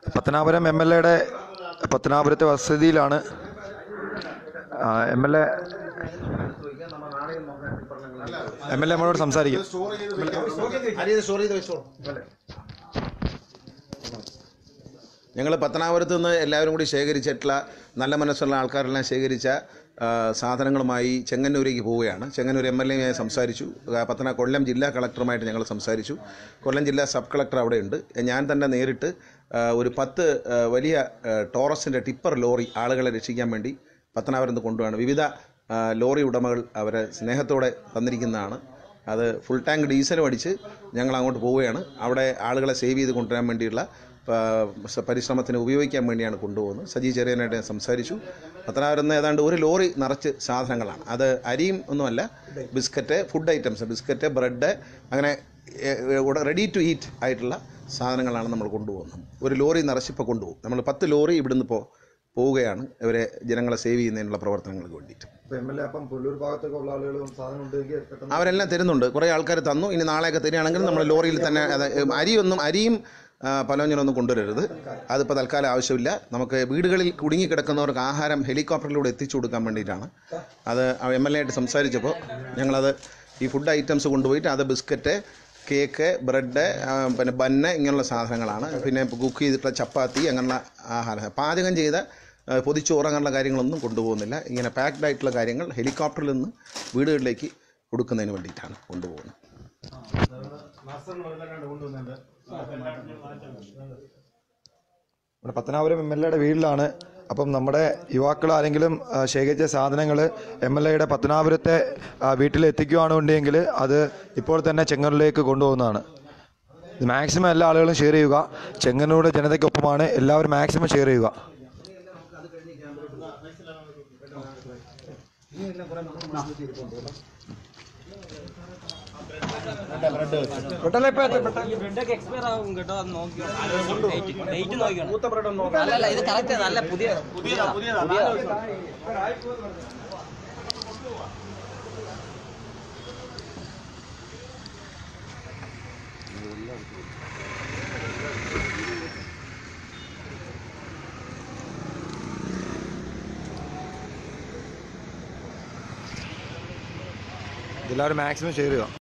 Pathanapuram M L എയുടെ പത്തനാപുരത്തെ വസതിയിലാണ് M L A M L A നമ്മളോട് സംസാരിക്കും ഞങ്ങൾ പത്തനാപുരത്ത് നിന്ന് എല്ലാവരും കൂടി ശേഖരിച്ചിട്ടുള്ള നല്ല മനസ്സുള്ള ആൾക്കാരെല്ലാം ശേഖരിച്ച ആ, സാധനങ്ങളുമായി ചെങ്ങന്നൂരേക്ക് പോവുകയാണ് ചെങ്ങന്നൂർ എം എൽ എയുമായി സംസാരിച്ചു ആ, പത്തന കൊല്ലം ജില്ലാ കളക്ടറുമായിട്ട് ഞങ്ങൾ സംസാരിച്ചു കൊല്ലം ജില്ലാ സബ് കളക്ടർ അവിടെയുണ്ട് ഞാൻ തന്നെ നേരിട്ട് ആ, ഒരു പത്ത് ആ, വലിയ ടോറസിൻ്റെ ടിപ്പർ ലോറി ആളുകളെ രക്ഷിക്കാൻ വേണ്ടി പത്തനാപുരത്ത് നിന്ന് കൊണ്ടുപോവാണ് വിവിധ ആ, ലോറി ഉടമകൾ അവരെ സ്നേഹത്തോടെ തന്നിരിക്കുന്നതാണ് അത് ഫുൾ ടാങ്ക് ഡീസലും അടിച്ച് ഞങ്ങൾ അങ്ങോട്ട് പോവുകയാണ് അവിടെ ആളുകളെ സേവ് ചെയ്ത് കൊണ്ടുവരാൻ വേണ്ടിയുള്ള ആ, സ- പരിശ്രമത്തിന് ഉപയോഗിക്കാൻ വേണ്ടിയാണ് കൊണ്ടുപോകുന്നത് സജി ചെറിയനായിട്ട് ഞാൻ സംസാരിച്ചു പത്തനാപുരത്ത് ഏതാണ്ട് ഒരു ലോറി നിറച്ച് സാധനങ്ങളാണ് അത് അരിയും ഒന്നുമല്ല biscuit food items biscuit bread അങ്ങനെ റെഡി ടു ഈറ്റ് ആയിട്ടുള്ള സാധനങ്ങളാണ് നമ്മൾ കൊണ്ടുപോകുന്നത് ഒരു ലോറി നിറച്ച് ഇപ്പോൾ കൊണ്ടുപോകും നമ്മൾ പത്ത് ലോറി ഇവിടുന്ന് ഇപ്പോൾ പോവുകയാണ് ഇവരെ ജനങ്ങളെ സേവ് ചെയ്യുന്നതിനുള്ള പ്രവർത്തനങ്ങൾക്ക് വേണ്ടിയിട്ട് എം എൽ എ അപ്പം പുല്ലൂർ ഭാഗത്തൊക്കെ ഉള്ള ആളുകളും സാധനം ഉണ്ടെങ്കിൽ പെട്ടെന്ന് അവരെല്ലാം തരുന്നുണ്ട് കുറേ ആൾക്കാർ തന്നു ഇനി നാളെയൊക്കെ തരികയാണെങ്കിൽ നമ്മൾ ലോറിയിൽ തന്നെ അത് അരിയൊന്നും അരിയും ആ, പലവ്യഞ്ജനമൊന്നും കൊണ്ടുവരരുത് അതിപ്പോൾ തൽക്കാലം ആവശ്യമില്ല നമുക്ക് വീടുകളിൽ കുടുങ്ങിക്കിടക്കുന്നവർക്ക് ആഹാരം ഹെലികോപ്റ്ററിലൂടെ എത്തിച്ചു കൊടുക്കാൻ വേണ്ടിയിട്ടാണ് അത് എം എൽ എ ആയിട്ട് സംസാരിച്ചപ്പോൾ ഞങ്ങളത് ഈ ഫുഡ് ഐറ്റംസ് കൊണ്ടുപോയിട്ട് അത് ബിസ്ക്കറ്റ് കേക്ക് ബ്രെഡ് ആ, പിന്നെ ബന്ന് ഇങ്ങനെയുള്ള സാധനങ്ങളാണ് പിന്നെ കുക്ക് ചെയ്തിട്ടുള്ള ചപ്പാത്തി അങ്ങനെയുള്ള ആഹാരം പാചകം ചെയ്ത ആ, പൊതിച്ചോറ് അങ്ങനെയുള്ള കാര്യങ്ങളൊന്നും കൊണ്ടുപോകുന്നില്ല ഇങ്ങനെ പാക്ഡ് ആയിട്ടുള്ള കാര്യങ്ങൾ ഹെലികോപ്റ്ററിൽ നിന്ന് വീടുകളിലേക്ക് കൊടുക്കുന്നതിന് വേണ്ടിയിട്ടാണ് കൊണ്ടുപോകുന്നത് നമ്മുടെ പത്തനാപുരം എം എൽ എയുടെ വീട്ടിലാണ് അപ്പം നമ്മുടെ യുവാക്കൾ ആരെങ്കിലും ആ, ശേഖരിച്ച സാധനങ്ങൾ എം എൽ എയുടെ പത്തനാപുരത്തെ ആ, വീട്ടിൽ എത്തിക്കുകയാണെന്നുണ്ടെങ്കിൽ അത് ഇപ്പോൾ തന്നെ ചെങ്ങന്നൂരിലേക്ക് കൊണ്ടുപോകുന്നതാണ് ഇത് മാക്സിമം എല്ലാ ആളുകളും ഷെയർ ചെയ്യുക ചെങ്ങന്നൂരുടെ ജനതയ്ക്കൊപ്പമാണ് എല്ലാവരും മാക്സിമം ഷെയർ ചെയ്യുക ബ്രെഡൊക്കെ എക്സ്പയർ ആകും കേട്ടോ അത് നോക്കി ഡേറ്റ് നോക്കിയാണ് അല്ലല്ല ഇത് കറക്റ്റ് നല്ല പുതിയ പുതിയ എല്ലാവരും മാക്സിമം ഷെയർ ചെയ്യുക